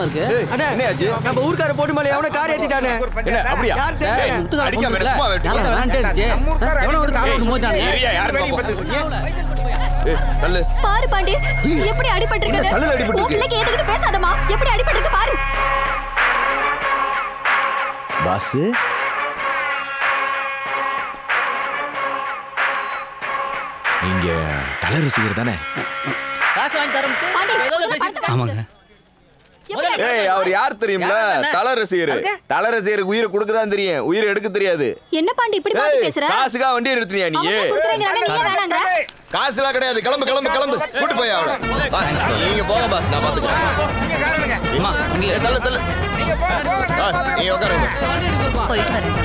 இருக்கு அண்ணே என்னாச்சு? நம்ம ஊர்க்கார போட்டு மேல எவனோ கார் ஏத்திட்டானே என்ன அப்படியா யார் தெரியல. ஏய், முத்துக்கார அடிக்காம பொண்ணு சும்மா இல்ல. வெட்டுங்க. யாரோ விளையாண்டே இருந்துச்சு. எவனோ ஒரு காரை விட்டு மோதிட்டானே. ஏரியா, யாருன்னு பாப்போம். ஏய், தள்ளு பாரு பாண்டி எப்படி அடிபட்டிருக்குன்னு என்ன தலையில அடிபட்டிருக்கு? உன் பிள்ளைக்கு எதுக்கிட்டு பேசாதம்மா எப்படி அடிபட்டிருக்கு பாரு பாஸ் நீங்க தலை ரசிகர் தானே காசு வாங்கி தரோம் பாண்டி ஏதோ முதல்ல பேசிட்டு படத்தை ஆமாங்க எப்படி அடி- ஏய் அவர் யார் தெரியும்ல யார் அண்ணா? தலை ரசிகர் அதுக்கு? தலை ரசிகருக்கு உயிரை கொடுக்க தான் தெரியும் உயிரை எடுக்க தெரியாது என்ன பாண்டி இப்படி பார்த்து ஏய் பேசுற காசுக்கா வண்டி எடுத்துனியா நீ அவங்க கொடுக்குறேங்கிறாங்க நீ ஏன் வேணாங்கிற காசுலாம் கிடையாது கிளம்பு கிளம்பு கிளம்பு கூட்டு போய் அவளை வா, நீங்க போங்க பாஸ் நான் பாத்துக்கிறேன் அம்மா இங்கே ஏய், தள்ளு தள்ளு ஆ, நீங்க உட்காருங்க போயிட்டு வரேன்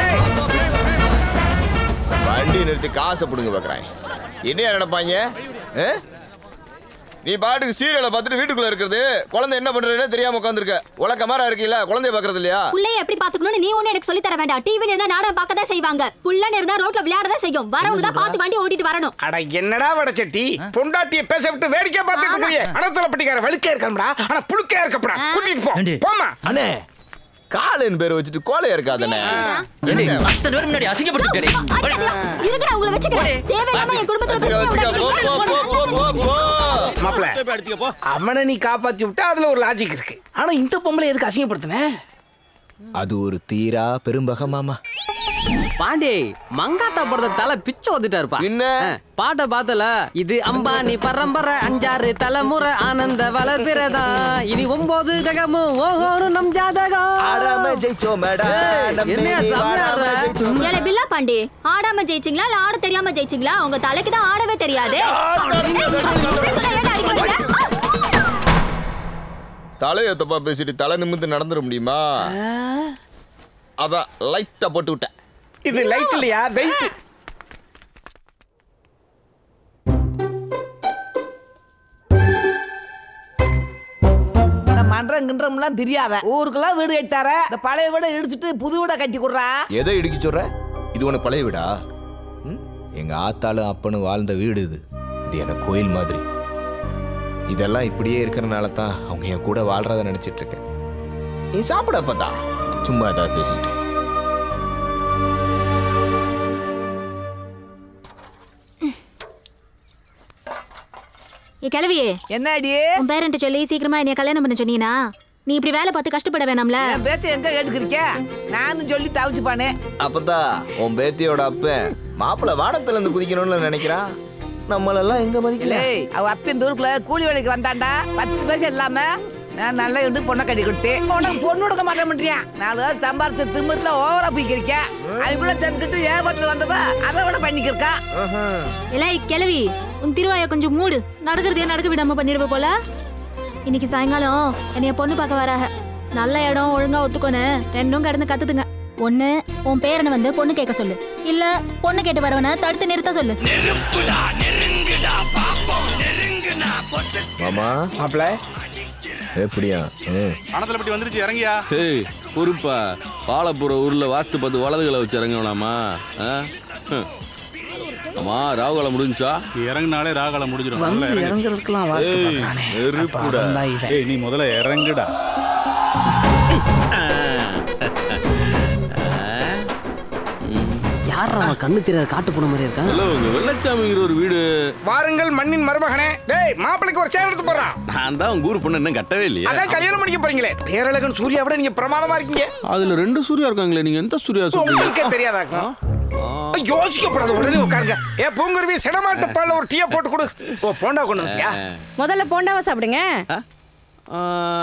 வண்டி நிறுத்தி காசை பிடுங்க பாக்குறேன் என்னையா நினைப்பாங்க ஆ? நீ பாட்டுக்கு சீரியலை பார்த்துட்டு வீட்டுக்குள்ள இருக்கிறது குழந்தை என்ன பண்றதுன்னு தெரியாம உட்காந்துருக்க உலக மாரா இருக்கீங்களா குழந்தைய பாக்குறது இல்லையா புள்ளைய எப்படி பாத்துக்கணும்னு நீ ஒண்ணு எனக்கு சொல்லி தர வேண்டாம் டிவி இருந்தா நாடகம் பார்க்க தான் செய்வாங்க புள்ளன்னு இருந்தா ரோட்ல விளையாட தான் செய்யும் வரவங்க தான் பார்த்து வண்டி ஓட்டிட்டு வரணும் அட என்னடா வடச்சட்டி பொண்டாட்டிய பேச விட்டு வேடிக்கை பார்த்துட்டு இருக்கிறீங்க அனத்துல பட்டிக்கார வெளுக்கே இருக்கம்டா ஆனா புழுக்கே இருக்கப்படா கூட்டிட்டு போ ஏண்டி? போமா அண்ணே காலன் பேர் வச்சுட்டு கோலையா இருக்காதண்ணே ஏண்டி, அத்தனை பேர் முன்னாடி அசிங்கப்பட்டு இருக்கடா உங்களை வச்சுக்கிறேன் தேவையில்லாம என் குடும்பத்துல வச்சுக்க வச்சுக்க போ போ போ போ போ போ மாப்பிள அவனை நீ காப்பாத்தி விட்டா அதுல ஒரு லாஜிக் இருக்கு ஆனா இந்த பொம்பளை எதுக்கு அசிங்கப்படுத்தின அது ஒரு தீரா பெரும்பக மாமா பாண்டி மங்காத்தா படத்தை தலை பிச்சை வந்துட்டாருப்பா என்ன? பாட்டை பார்த்தல இது அம்பானி பரம்பரை அஞ்சாறு தலைமுறை ஆனந்த வளர்பிறதா இனி ஒன்பது ஜகமும் ஓஹோரு நம் ஜாதகம் ஆடாம ஜெயிச்சோம் மேடா நம்ம என்னையா நீ தமிழ் வாடாம ஆடுற? ஜெயிச்சோம் ஏலே பில்லா பாண்டி ஆடாம ஜெயிச்சிங்களா இல்ல ஆட தெரியாம ஜெயிச்சிங்களா உங்க தலைக்கு தான் ஆடவே தெரியாது அப்படி சொன்னா ஏன்டா அடிக்க வைக்கிற? ஆ! தலைய தப்பா பேசிட்டு தலை நிமிர்ந்து நடந்துட முடியுமா அதான் லைட்டா போட்டு விட்டேன் இது லைட் இல்லையா வெயிட் இந்த மன்றம் கின்றம்லாம் தெரியாத ஊருக்கெல்லாம் வீடு கட்டார இந்த பழைய வீடை இடிச்சிட்டு புது வீடை கட்டி கொடுறா எதை இடிக்க சொல்ற இது உனக்கு பழைய வீடா ம்? எங்க ஆத்தாலும் அப்பனும் வாழ்ந்த வீடு இது இது எனக்கு கோயில் மாதிரி இதெல்லாம் இப்படியே இருக்கிறனால தான் அவங்க என் கூட வாழ்றத நினைச்சிட்டு இருக்கேன் நீ சாப்பிட பார்த்தா சும்மா ஏதாவது பேசிட்டு ஏ கிளவியே என்னடி உன் பேரண்ட்ட சொல்லி சீக்கிரமா என்னைய கல்யாணம் பண்ண சொன்னீனா நீ இப்படி வேலை பார்த்து கஷ்டப்பட வேணாம்ல என் பேச்ச எங்க கேட்டுக்கிறிக்க நானும் சொல்லி தவிச்சுப்பானே அப்பதான் உன் பேத்தியோட அப்பன் மாப்பிள்ளை வானத்துல இருந்து குதிக்கணும்னு நினைக்கிறான் நம்மளெல்லாம் எங்க மதிக்கல ஏய் அவ அப்பன் தூரக்குள்ள கூலி வேலைக்கு வந்தாண்டா பத்து பைசா இல்லாம நான் நல்லா இருந்து பொண்ணை கட்டி கொடுத்தேன் உனக்கு பொண்ணு கொடுக்க மாட்டேன் பண்றியா நாலு பேர் சம்பாரிச்சு திமிர்ல ஓவரா போய்க்கிருக்க அது கூட தெரிஞ்சுக்கிட்டு ஏகத்துல வந்தவ அதை விட பண்ணிக்கிருக்கா எல்லாம் கிளவி உன் திருவாய கொஞ்சம் மூடு நடக்கிறதே நடக்க விடாம பண்ணிடுவ போல இன்னைக்கு சாயங்காலம் என்னைய பொண்ணு பார்க்க வராக நல்ல இடம் ஒழுங்கா ஒத்துக்கோன்னு ரெண்டும் கடந்து கத்துதுங்க ஒண்ணு உன் பேரனை வந்து பொண்ணு கேட்க சொல்லு இல்ல பொண்ணு கேட்டு வரவன தடுத்து நிறுத்த சொல்லு மாமா மாப்பிள எப்படியா ம். பணத்துல பட்டி வந்துருச்சு இறங்கியா ஏய் பொறுப்பா பாலப்புற ஊர்ல வாஸ்து பார்த்து வலதுகளை வச்சு இறங்க வேணாமா ஆ? ஹம். அம்மா ராகுகாலம் முடிஞ்சா இறங்குனாலே ராகாலம் முடிஞ்சிடும் வந்து நல்லா இறங்கு. இறங்குறதுக்கெல்லாம் வாஸ்து ஏய், பார்க்கறானே. நெருப்புடா. அப்ப அவன்தான் இவன். ஏய் நீ முதல்ல இறங்குடா யார் அவன் கண்ணு தெரியாத காட்டு போன மாதிரி இருக்கான் ஹலோ உங்க வெள்ளச்சாமிங்கிற ஒரு வீடு வாருங்கள் மண்ணின் மருமகனே டேய் மாப்பிளைக்கு ஒரு சேர் எடுத்து போறான் நான் தான் உங்க ஊர் பொண்ணு இன்னும் கட்டவே இல்லையா அதான் கல்யாணம் பண்ணிக்க போறீங்களே பேரழகன் சூர்யா விட நீங்க பிரமாதமா இருக்கீங்க அதுல ரெண்டு சூர்யா இருக்காங்களே நீங்க எந்த சூர்யா சொல்றீங்க உங்களுக்கே தெரியாதாக்கும் யோசிக்கப்படாத உடனே உட்காருங்க ஏ பூங்குருவி சிடமாட்டு பால்ல ஒரு டீயை போட்டு கொடு ஓ போண்டா கொண்டு வந்தியா முதல்ல போண்டாவை சாப்பிடுங்க ஆ,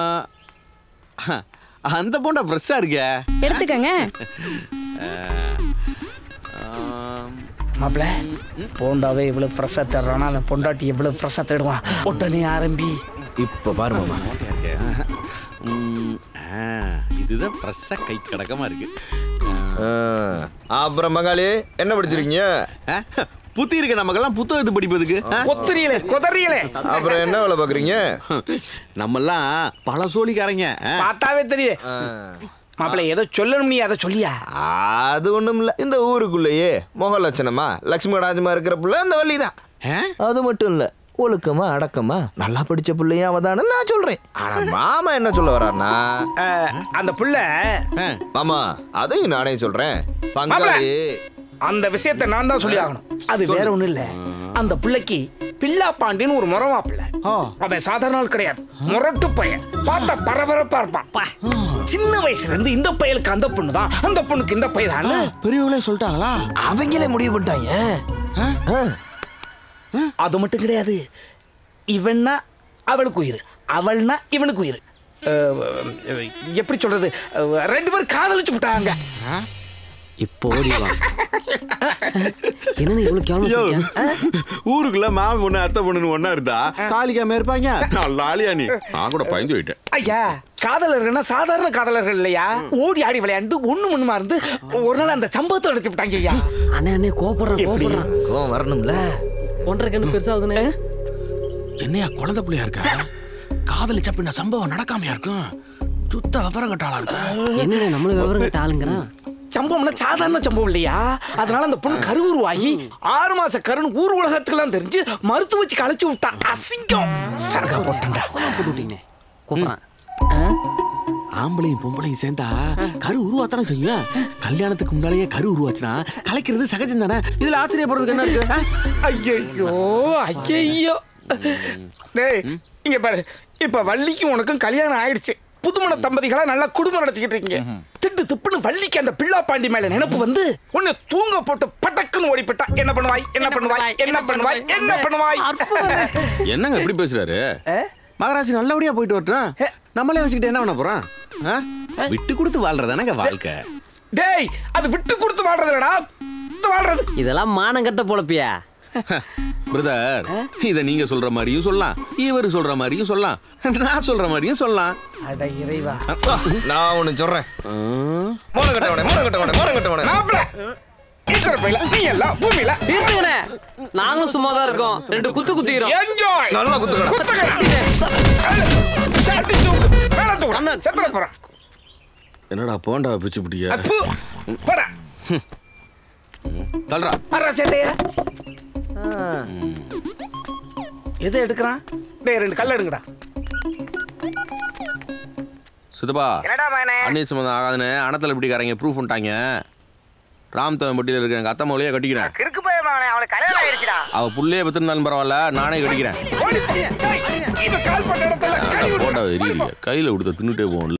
அந்த போண்டா ஃப்ரெஷ்ஷா இருக்கே எடுத்துக்கங்க மாப்பிள போண்டாவே இவ்வளவு ஃப்ரெஷ்ஷா தர்றானா அந்த பொண்டாட்டி எவ்வளவு ஃப்ரெஷ்ஷா தேடுவான் உடனே ஆரம்பி இப்ப பாரு மாமா ம், ஆ, இதுதான் ஃப்ரெஷ்ஷா கை கடக்கமா இருக்கு ஆ. அப்புறம் மகாளி என்ன படிச்சிருக்கீங்க ஆ, புத்தி இருக்க நமக்கெல்லாம் புத்தகத்து படிப்பதுக்கு ஆ? கொத்துறியலே கொதறியலே அப்புறம் என்ன வேலை பாக்குறீங்க நம்மெல்லாம் பல சோழிக்காரங்க ஆ? பார்த்தாவே தெரியும் மாப்பிள ஏதோ சொல்லணும் நீ அதை சொல்லியா அது ஒண்ணும் இல்ல இந்த ஊருக்குள்ளேயே முக லட்சணமா லட்சுமி ராஜமா இருக்கிற புள்ள அந்த வள்ளி தான் ஆ? அது மட்டும் இல்ல ஒழுக்கமா அடக்கமா நல்லா படிச்ச பிள்ளையும் அவதானு நான் சொல்றேன் ஆனா மாமா என்ன சொல்ல வர்றாருன்னா அந்த புள்ள மாமா அதையும் நானே சொல்றேன் பங்காளி அந்த விஷயத்தை நான் தான் சொல்லி ஆகணும் அது வேற ஒண்ணும் இல்ல அந்த பிள்ளைக்கு பில்லா பாண்டின்னு ஒரு முறவா பிள்ளை அவன் சாதாரண ஆள் கிடையாது முரட்டு பையன் பார்த்தா பரபரப்பா இருப்பான் பா. சின்ன வயசுல இருந்து இந்த பையலுக்கு அந்த பொண்ணு தான் அந்த பொண்ணுக்கு இந்த பையன் தான் பெரியவங்களே சொல்லிட்டாங்களா அவங்களே முடிவு பண்ணிட்டாங்க அது மட்டும் கிடையாது இவன்னா அவளுக்கு உயிர் அவள்னா இவனுக்கு உயிர் அஹ், அஹ், எப்படி சொல்றது அஹ், ரெண்டு பேரும் காதலிச்சு விட்டாங்க இப்போ ஓடிவா என்ன இவ்வளவு கேவலம் யோ, சொல்லிட்ட? ஊருக்குள்ள மாமன் பொண்ணு அத்தை பொண்ணுன்னு ஒண்ணா இருந்தா காளிக்காம இருப்பாங்க நல்லா ஆளியா நீ நான் கூட பயந்து போயிட்டேன் ஐயா காதலர்கள்னா சாதாரண காதலர்கள் இல்லையா ஓடி ஆடி விளையாண்டு ஒண்ணு மண்ணுமா இருந்து ஒரு நாள் அந்த சம்பவத்தை நடத்தி விட்டாங்க ஐயா அண்ணே அண்ணே கோபப்படுறான் கோபப்படுறான் கோவம் வரணும்ல ஒன்றரை கண்ணு பெருசாகுதுண்ணே என்னையா குழந்தை பிள்ளையா இருக்க காதலிச்ச பின்ன சம்பவம் நடக்காமையா இருக்கும் சுத்த விவரம் கட்டாளா இருக்க என்னண்ணே நம்மளும் விவரம் கட்ட ஆளுங்கிறான் சம்பவம்னா சாதாரண சம்பவம் இல்லையா அதனால அந்த பொண்ணு கருவுருவாகி ஆறு மாச கருன்னு ஊர் உலகத்துக்கெல்லாம் தெரிஞ்சு மருத்துவ வச்சு கழிச்சு விட்டான் அசிங்கம் சரக்கா போட்டா போட்டு விட்டீங்க கூப்பிடுறான் ஆம்பளையும் பொம்பளையும் சேர்ந்தா கரு உருவாத்தானே செய்யும் கல்யாணத்துக்கு முன்னாலேயே கரு உருவாச்சுன்னா கலைக்கிறது சகஜம் தானே இதுல ஆச்சரியப்படுறதுக்கு என்ன இருக்கு ஆ? ஐயோ ஐயோ டேய் இங்க பாரு இப்ப வள்ளிக்கும் உனக்கும் கல்யாணம் ஆயிடுச்சு புதுமண தம்பதிகளா நல்லா குடும்பம் நடத்திக்கிட்டு இருக்கீங்க திட்டு திப்புன்னு வள்ளிக்கு அந்த பிள்ளா பாண்டி மேல நினைப்பு வந்து உன்னை தூங்க போட்டு பட்டக்குன்னு ஓடி போட்டா என்ன பண்ணுவாய் என்ன பண்ணுவாய் என்ன பண்ணுவாய் என்ன பண்ணுவாய் என்னங்க இப்படி பேசுறாரு மகராசி நல்லபடியா போயிட்டு வரட்டும் நம்மளே வச்சுக்கிட்டு என்ன பண்ண போறோம் ஆ? விட்டு கொடுத்து வாழ்றதானங்க வாழ்க்கை டேய் அது விட்டு கொடுத்து வாழ்றதுலடா விட்டு வாழ்றது இதெல்லாம் மானங்கட்ட பொழப்பியா பிரதர் இத நீங்க சொல்ற மாதிரியும் சொல்லலாம் இவர் சொல்ற மாதிரியும் சொல்லலாம் நான் சொல்ற மாதிரியும் சொல்லலாம் அட இறைவா நான் ஒண்ணு சொல்றேன் மோன கட்டவனே மோன கட்டவனே மோன கட்டவனே மாப்பிள இருக்கிற பையில நீ எல்லாம் பூமியில இருந்துங்கண்ணே நாங்களும் சும்மா தான் இருக்கோம் ரெண்டு குத்து குத்திக்கிறோம் என்ஜாய் நல்லா குத்துக்கடா செத்துற போறான் என்னடா போண்டா பிச்சு பிடியா அப்பு போடா தல்றா அரா சேட்டைய எதை எடுக்கிறான் டேய் ரெண்டு கல் எடுங்கடா சுத்தப்பா என்னடா மகனே அன்னி சம்பந்தம் ஆகாதுன்னு அணத்தில் இப்படிக்காரங்க ப்ரூஃப் பண்ணிட்டாங்க ராம்தவன் பட்டியில் இருக்க எங்கள் அத்தை மொழியே கட்டிக்கிறேன் கிறுக்கு போய் மகனே அவனுக்கு கல்யாணம் ஆயிருச்சுடா அவள் புள்ளையே பெற்றிருந்தாலும் பரவாயில்ல நானே கட்டிக்கிறேன் இவன் கால் பண்ண இடத்துல கை போட்டா எரியுறீங்க கையில் கொடுத்த தின்னுட்டே போகணும்